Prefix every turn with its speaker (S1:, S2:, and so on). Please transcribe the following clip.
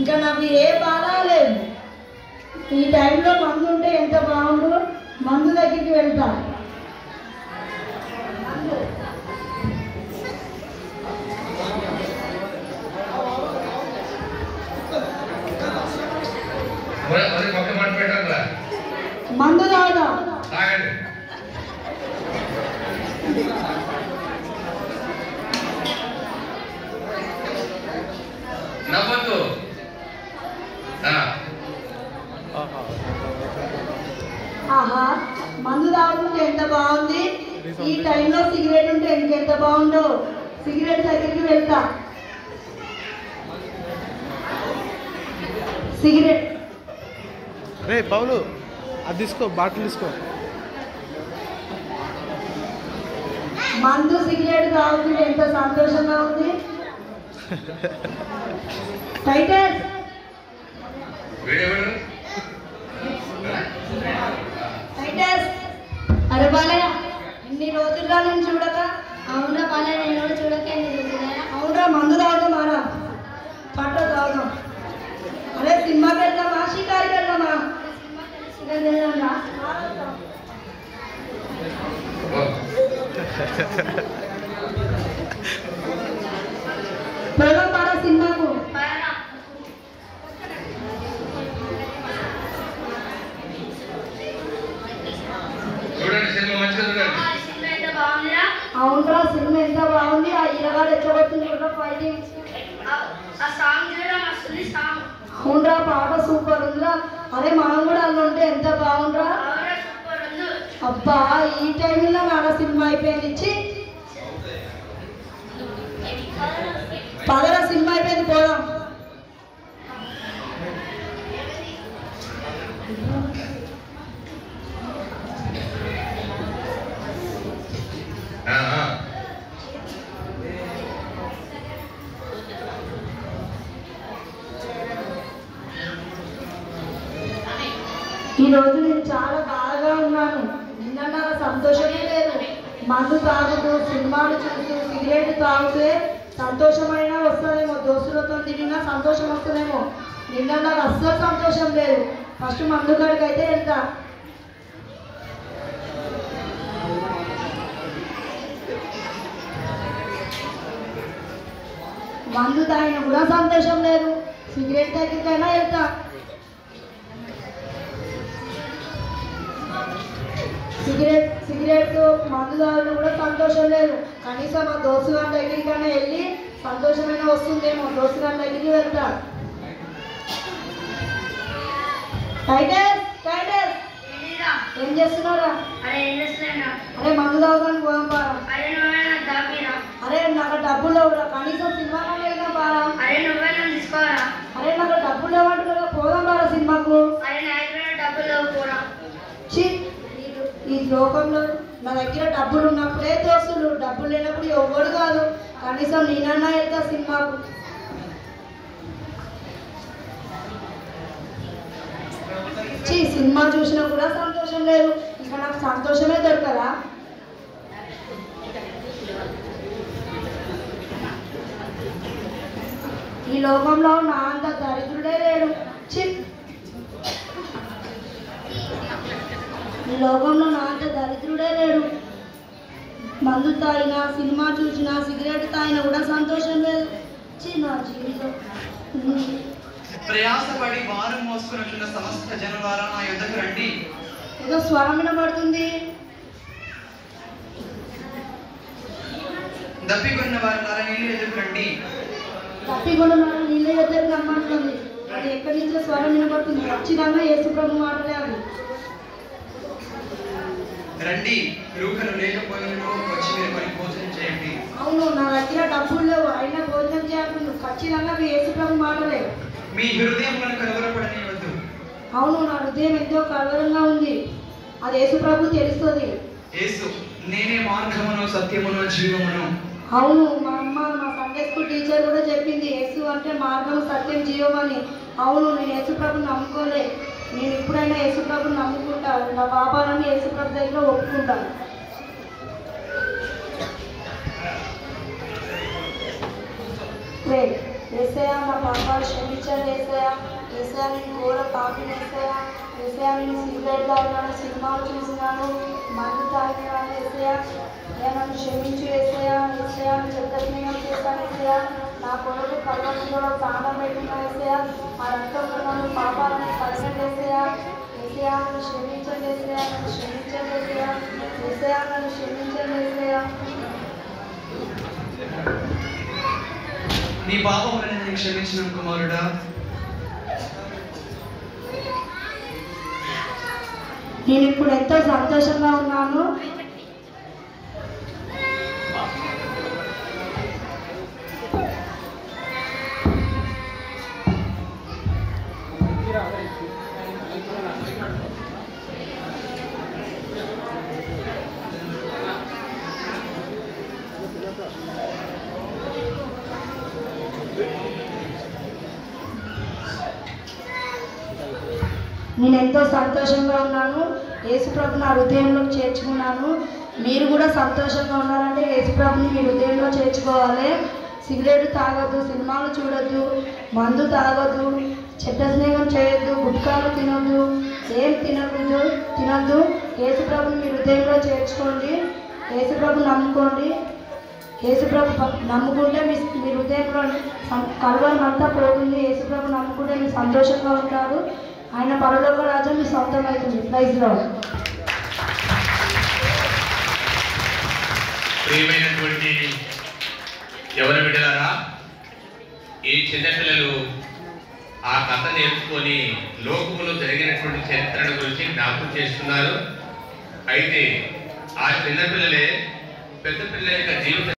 S1: ఇంకా నాకు ఏ బాధ లేదు ఈ టైంలో మందు ఉంటే ఎంత బాగుండు మందు దగ్గరికి వెళ్తా
S2: మరి మరి పక్క మాట పెట్టారా
S1: మందు తాగుదా
S2: తాగండి నవ్వద్దు ఆ,
S1: ఆహా మందు తాగుతుంటే ఎంత బాగుంది ఈ టైంలో సిగరెట్ ఉంటే ఇంకెంత బాగుందో సిగరెట్ దగ్గరికి వెళ్తా సిగరెట్
S3: రే పౌలు అది తీసుకో బాటిల్ తీసుకో
S1: మందు సిగరెట్ తాగుతుంటే ఎంత సంతోషంగా ఉంది టైటస్
S2: వీడెవడు
S1: టైటస్ అరే బాలయ్య ఇన్ని రోజుల్లో నేను చూడక
S4: అవునా బాలయ్య నేను కూడా చూడక ఎన్ని రోజులైనా
S1: అవునరా మందు తాగుదాం మారా పట్ట తాగుదాం అరే సినిమాకి వెళ్దామా షికారికి వెళ్దామా
S4: ఇక్కడ వెళ్దాంరా
S2: ఓ,
S1: పోదాం మారా సినిమాకు
S2: చూడండి సినిమా మంచిగా చూడండి
S4: సినిమా ఎంత బాగుందిరా
S1: అవునరా సినిమా ఎంత బాగుంది ఆ ఇరగాడు ఎచ్చబడుతుంది కూడా ఫైటింగ్
S4: ఆ సాంగ్ చూడరా మస్తుంది సాంగ్
S1: అవునరా పాట సూపర్ ఉందిరా అరే మనం కూడా అందులో ఉంటే ఎంత బాగుందిరా
S4: అవునా సూపర్ ఉంది
S1: అబ్బా ఈ టైంలో నాడ సినిమా అయిపోయింది ఇచ్చి పదరా సినిమా అయిపోయింది పోదాం
S2: ఆ, ఆ.
S1: ఈ రోజు నేను చాలా బాగా ఉన్నాను నిన్న నాకు సంతోషమే లేదు మందు తాగుతూ సినిమాలు చూస్తూ సిగరెట్ తాగితే సంతోషమైనా వస్తుందేమో దోస్తులతో తిరిగినా సంతోషం వస్తుందేమో నిన్న నాకు అస్సలు సంతోషం లేదు ఫస్ట్ మందు కాడికి అయితే వెళ్తా మందు తాగినా కూడా సంతోషం లేదు సిగరెట్ దగ్గరికైనా వెళ్తా సిగరెట్ సిగరెట్ మందు తాగడం కూడా సంతోషం లేదు కనీసం మా దోస్తు గారి దగ్గరికైనా వెళ్ళి సంతోషమైన వస్తుందేమో దోస్తు గారి దగ్గరికి వెళ్తా టైటస్ టైటస్
S4: ఏంటిరా
S1: ఏం చేస్తున్నారా
S4: అరే ఏం చేస్తున్నా
S1: అరే మందు తాగడానికి పోదాం పారా
S4: అరే నువ్వైనా దాపిరా
S1: అరే నాకు డబ్బులు లేవురా కనీసం సినిమాకి వెళ్దాం పారా
S4: అరే నువ్వైనా తీసుకోరా
S1: అరే నాకు డబ్బులు లేవంటున్నా పోదాం పారా సినిమాకు
S4: అరే నా దగ్గర డబ్బులు లేవు కూడా
S1: ఛీ, ఈ- ఈ లోకంలో నా దగ్గర డబ్బులు ఉన్నప్పుడే దోస్తులు డబ్బులు లేనప్పుడు ఎవడు కాదు కనీసం నేనన్నా వెళ్తా సినిమాకు ఛీ, సినిమా చూసినా కూడా సంతోషం లేదు ఇంకా నాకు సంతోషమే దొరకదా ఈ లోకంలో నా అంత దరిద్రుడే లేడు ఛీ ఈ లోకంలో నా అంత దరిద్రుడే లేడు మందు తాగినా సినిమా చూసినా సిగరెట్ తాగినా కూడా సంతోషం లేదు ఛీ, నా జీవితం ఉమ్.
S5: ప్రయాసపడి భారం మోసుకున్నట్లున్న సమస్త జనులారా నా యుద్ధకు రండి
S1: ఏదో స్వరం వినబడుతుంది
S5: దప్పికొన్న వారి నీళ్ళు ఎదురు రండి
S1: తప్పికుండా నాకు నీళ్ళ దగ్గర రమ్మంటుంది అది ఎక్కడి నుంచో స్వరం వినబడుతుంది ఖచ్చితంగా యేసుప్రభు మాటలే అవి
S5: రండి రూకలు లేకపోయినను వచ్చి మీరు పని భోజనం చేయండి
S1: అవును నా దగ్గర డబ్బులు లేవు అయినా భోజనం చేయకుండా ఖచ్చితంగా అవి యేసుప్రభు మాటలే
S5: మీ హృదయములను కలవరపడనివద్దు
S1: అవును నా హృదయం ఎంతో కలవరంగా ఉంది అది యేసుప్రభు తెలుస్తుంది
S5: యేసు నేనే మార్గమును సత్యమును జీవమును
S1: అవును మా అమ్మ మా సండే స్కూల్ టీచర్ కూడా చెప్పింది యేసు అంటే మార్గం సత్యం జీవం అని అవును నేను యేసుప్రభుని నమ్ముకోలే నేను ఎప్పుడైనా యేసుప్రభుని నమ్ముకుంటా నా పాపాలని యేసుప్రభు దగ్గర ఒప్పుకుంటాను రే, యేసు ఏసయా నా పాపాలు క్షమించండి ఏసయా ఏసయా నేను ఘోర పాపిని ఏసయా ఏసయా నేను సిగరెట్ తాగినాను సినిమాలు చూసినాను మందు తాగినాను ఏసయా అయ్యా నన్ను క్షమించు ఏసయా ఏసయా నేను చెడ్డ స్నేహం చేశాను ఏసయా నా కొడుకు కలవకుండా ప్రాణం పెట్టిన ఏసయా ఆ రక్తంలో నన్ను పాపాలను కలగండి ఏసయా ఏసయా నన్ను క్షమించండి ఏసయా నన్ను క్షమించండి ఏసయా ఏసయా నన్ను క్షమించండి ఏసయా
S5: నీ పాపములను నేను క్షమించిన కుమారుడా
S1: నేను ఇప్పుడు ఎంతో సంతోషంగా ఉన్నాను నేను ఎంతో సంతోషంగా ఉన్నాను యేసుప్రభు నా హృదయంలోకి చేర్చుకున్నాను మీరు కూడా సంతోషంగా ఉన్నారంటే యేసుప్రభుని మీ హృదయంలో చేర్చుకోవాలి సిగరెట్ తాగొద్దు సినిమాలు చూడొద్దు మందు తాగొద్దు చెడ్డ స్నేహం చేయొద్దు గుట్కాలు తినొద్దు ఏం తినకూడదు తినొద్దు యేసుప్రభుని మీ హృదయంలో చేర్చుకోండి యేసుప్రభు నమ్ముకోండి యేసుప్రభు ప- నమ్ముకుంటే మీ మీ హృదయంలో కలవరం అంతా పోతుంది యేసుప్రభు నమ్ముకుంటే మీరు సంతోషంగా ఉంటారు ఆయన పరలోక రాజ్యం మీ సొంతం అవుతుంది ప్రైజ్లో
S2: ప్రియమైనటువంటి ఎవరి బిడ్డలారా ఈ చిన్నపిల్లలు ఆ కథ నేర్చుకొని లోకములో జరిగినటువంటి చరిత్రను గురించి జ్ఞాపకం చేస్తున్నారు అయితే ఆ చిన్నపిల్లలే పెద్ద పిల్లల యొక్క జీవిత